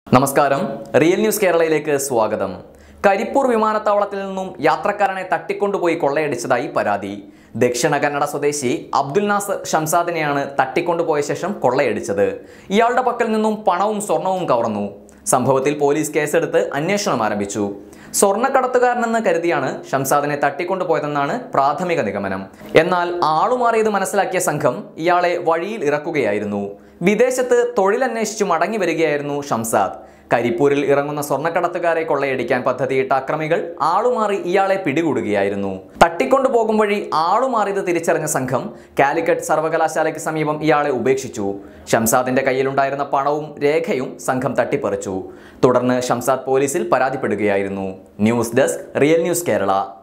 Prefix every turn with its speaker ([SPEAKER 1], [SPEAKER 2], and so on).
[SPEAKER 1] നമസ്കാരം real news കേരളയിലേക്ക് സ്വാഗതം കരിപ്പൂർ വിമാനത്താവളത്തിൽ നിന്നും യാത്രക്കാരനെ തട്ടിക്കൊണ്ടുപോയി കൊള്ളയടിച്ചതായി പരാതി ദക്ഷിണ കന്നഡ സ്വദേശി അബ്ദുൽ നാസർ ഷംസാദിനെയാണ് തട്ടിക്കൊണ്ടുപോയ ശേഷം കൊള്ളയടിച്ചത് ഇയാളുടെ പക്കൽ നിന്നും പണവും സ്വർണവും കവർന്നു സംഭവത്തിൽ പോലീസ് കേസെടുത്ത് അന്വേഷണം ആരംഭിച്ചു സ്വർണ്ണക്കടത്തുകാരനെന്ന് കരുതിയാണ് ഷംസാദിനെ തട്ടിക്കൊണ്ടുപോയതെന്നാണ് പ്രാഥമിക നിഗമനം എന്നാൽ ആളുമാറിയത് മനസ്സിലാക്കിയ സംഘം ഇയാളെ വഴിയിൽ ഇറക്കുകയായിരുന്നു വിദേശത്ത് തൊഴിലന്വേഷിച്ചു മടങ്ങി വരികയായിരുന്നു ഷംസാദ് കരിപ്പൂരിൽ ഇറങ്ങുന്ന സ്വർണ്ണക്കടത്തുകാരെ കൊള്ളയടിക്കാൻ പദ്ധതിയിട്ട അക്രമികൾ ആളുമാറി ഇയാളെ പിടികൂടുകയായിരുന്നു തട്ടിക്കൊണ്ടു പോകും വഴി ആളുമാറിയത് തിരിച്ചറിഞ്ഞ സംഘം കാലിക്കറ്റ് സർവകലാശാലയ്ക്ക് സമീപം ഇയാളെ ഉപേക്ഷിച്ചു ഷംസാദിന്റെ കയ്യിലുണ്ടായിരുന്ന പണവും രേഖയും സംഘം തട്ടിപ്പറിച്ചു തുടർന്ന് ഷംസാദ് പോലീസിൽ പരാതിപ്പെടുകയായിരുന്നു news desk real news Kerala